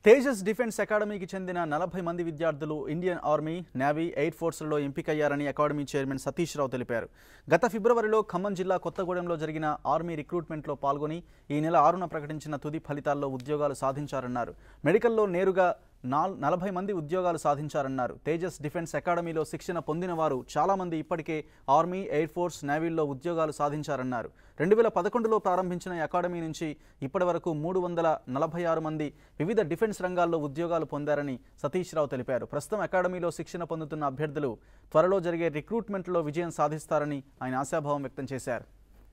Tejas defence అకాడమీకి చెందిన నలభై మంది విద్యార్థులు ఇండియన్ ఆర్మీ నేవీ ఎయిర్ ఫోర్స్లలో ఎంపికయ్యారని అకాడమీ చైర్మన్ సతీష్ రావు తెలిపారు గత ఫిబ్రవరిలో ఖమ్మం జిల్లా కొత్తగూడెంలో జరిగిన ఆర్మీ రిక్రూట్మెంట్లో పాల్గొని ఈ నెల ఆరున ప్రకటించిన తుది ఫలితాల్లో ఉద్యోగాలు సాధించారన్నారు మెడికల్లో నేరుగా నాల్ నలభై మంది ఉద్యోగాలు సాధించారన్నారు తేజస్ డిఫెన్స్ అకాడమీలో శిక్షణ పొందిన వారు చాలామంది ఇప్పటికే ఆర్మీ ఎయిర్ ఫోర్స్ నేవీల్లో ఉద్యోగాలు సాధించారన్నారు రెండు వేల పదకొండులో ప్రారంభించిన ఈ అకాడమీ నుంచి ఇప్పటి వరకు మూడు వందల నలభై ఆరు మంది వివిధ డిఫెన్స్ రంగాల్లో ఉద్యోగాలు పొందారని సతీష్ రావు తెలిపారు ప్రస్తుతం అకాడమీలో శిక్షణ పొందుతున్న అభ్యర్థులు త్వరలో జరిగే రిక్రూట్మెంట్లో విజయం సాధిస్తారని ఆయన ఆశాభావం వ్యక్తం చేశారు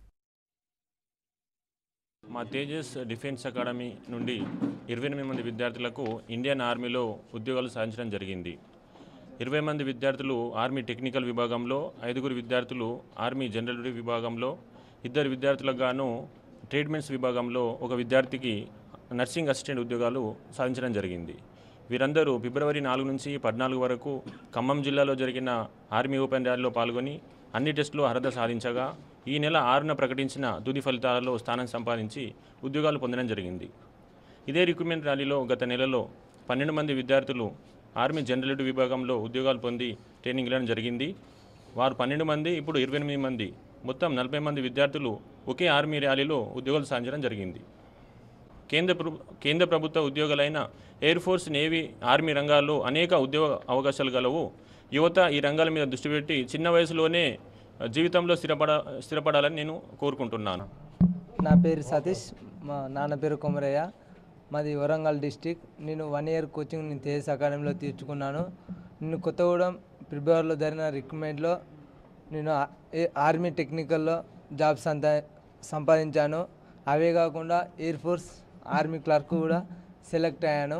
మా తేజస్ డిఫెన్స్ అకాడమీ నుండి ఇరవై ఎనిమిది మంది విద్యార్థులకు ఇండియన్ ఆర్మీలో ఉద్యోగాలు సాధించడం జరిగింది ఇరవై మంది విద్యార్థులు ఆర్మీ టెక్నికల్ విభాగంలో ఐదుగురు విద్యార్థులు ఆర్మీ జనరల్ డ్యూటీ విభాగంలో ఇద్దరు విద్యార్థులకు గాను ట్రీట్మెంట్స్ విభాగంలో ఒక విద్యార్థికి నర్సింగ్ అసిస్టెంట్ ఉద్యోగాలు సాధించడం జరిగింది వీరందరూ ఫిబ్రవరి నాలుగు నుంచి పద్నాలుగు వరకు ఖమ్మం జిల్లాలో జరిగిన ఆర్మీ ఓపెన్ ర్యాలీలో పాల్గొని అన్ని టెస్టులు అర్హత సాధించగా ఈ నెల ఆరున ప్రకటించిన తుది ఫలితాలలో స్థానం సంపాదించి ఉద్యోగాలు పొందడం జరిగింది ఇదే రిక్రూట్మెంట్ ర్యాలీలో గత నెలలో పన్నెండు మంది విద్యార్థులు ఆర్మీ జనరల్ విభాగంలో ఉద్యోగాలు పొంది ట్రైనింగ్ ఇవ్వడం జరిగింది వారు పన్నెండు మంది ఇప్పుడు ఇరవై ఎనిమిది మంది మొత్తం నలభై మంది విద్యార్థులు ఒకే ఆర్మీ ర్యాలీలో ఉద్యోగాలు సాధించడం జరిగింది కేంద్ర ప్రభు కేంద్ర ప్రభుత్వ ఉద్యోగాలైన ఎయిర్ ఫోర్స్ నేవీ ఆర్మీ రంగాల్లో అనేక ఉద్యోగ అవకాశాలు గలవు యువత ఈ రంగాల మీద దృష్టి పెట్టి చిన్న వయసులోనే జీవితంలో స్థిరపడ స్థిరపడాలని నేను కోరుకుంటున్నాను నా పేరు సతీష్ మా నాన్న పేరు కొమరయ్య మాది వరంగల్ డిస్టిక్ నేను వన్ ఇయర్ కోచింగ్ నేను తేజస్ అకాడమీలో తీర్చుకున్నాను నేను కొత్తగూడెం ఫిబ్రవరిలో జరిగిన రిక్రూట్మెంట్లో నేను ఆ- ఏ- ఆర్మీ టెక్నికల్లో జాబ్ సంతా సంపాదించాను అవే కాకుండా ఎయిర్ ఫోర్స్ ఆర్మీ క్లర్క్ కూడా సెలెక్ట్ అయ్యాను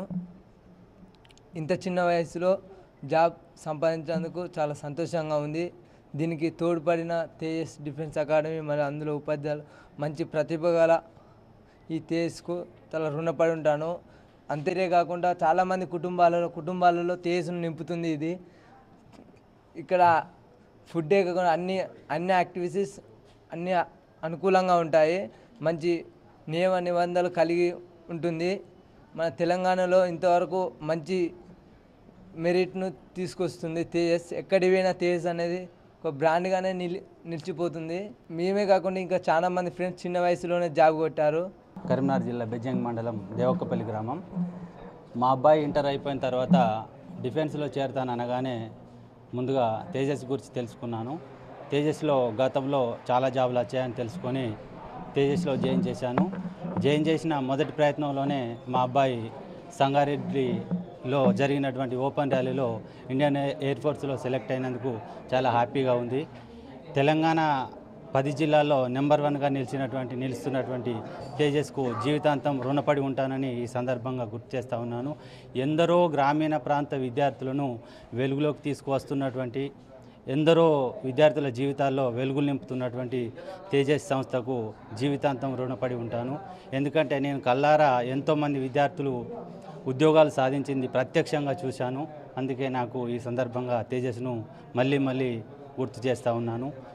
ఇంత చిన్న వయసులో జాబ్ సంపాదించేందుకు చాలా సంతోషంగా ఉంది దీనికి తోడ్పడిన తేజస్ డిఫెన్స్ అకాడమీ మరి అందులో ఉపాధ్యాయులు మంచి ప్రతిభ గల ఈ తేజస్కు చాలా రుణపడి ఉంటాను అంతేకాకుండా చాలామంది కుటుంబాలలో కుటుంబాలలో తేజస్ను నింపుతుంది ఇది ఇక్కడ ఫుడ్డే కాకుండా అన్ని అన్ని యాక్టివిటీస్ అన్ని అనుకూలంగా ఉంటాయి మంచి నియమ నిబంధనలు కలిగి ఉంటుంది మన తెలంగాణలో ఇంతవరకు మంచి మెరిట్ను తీసుకొస్తుంది తేజస్ ఎక్కడికి పోయినా తేజస్ అనేది ఒక బ్రాండ్గానే నిలి నిలిచిపోతుంది మేమే కాకుండా ఇంకా చాలా మంది ఫ్రెండ్స్ చిన్న వయసులోనే జాబ్ కొట్టారు కరీంనగర్ జిల్లా బెజ్జంగ్ మండలం దేవక్కపల్లి గ్రామం మా అబ్బాయి ఇంటర్ అయిపోయిన తర్వాత డిఫెన్స్లో చేరుతాను అనగానే ముందుగా తేజస్ గురించి తెలుసుకున్నాను తేజస్లో గతంలో చాలా జాబులు వచ్చాయని తెలుసుకొని తేజస్లో జాయిన్ చేశాను జాయిన్ చేసిన మొదటి ప్రయత్నంలోనే మా అబ్బాయి సంగారెడ్డిలో జరిగినటువంటి ఓపెన్ ర్యాలీలో ఇండియన్ ఎయిర్ ఫోర్స్లో సెలెక్ట్ అయినందుకు చాలా హ్యాపీగా ఉంది తెలంగాణ పది జిల్లాల్లో నెంబర్ వన్గా నిలిచినటువంటి నిలుస్తున్నటువంటి తేజస్కు జీవితాంతం రుణపడి ఉంటానని ఈ సందర్భంగా గుర్తు చేస్తూ ఉన్నాను ఎందరో గ్రామీణ ప్రాంత విద్యార్థులను వెలుగులోకి తీసుకువస్తున్నటువంటి ఎందరో విద్యార్థుల జీవితాల్లో వెలుగులు నింపుతున్నటువంటి తేజస్ సంస్థకు జీవితాంతం రుణపడి ఉంటాను ఎందుకంటే నేను కల్లారా ఎంతోమంది విద్యార్థులు ఉద్యోగాలు సాధించింది ప్రత్యక్షంగా చూశాను అందుకే నాకు ఈ సందర్భంగా తేజస్ను మళ్ళీ మళ్ళీ గుర్తు చేస్తూ ఉన్నాను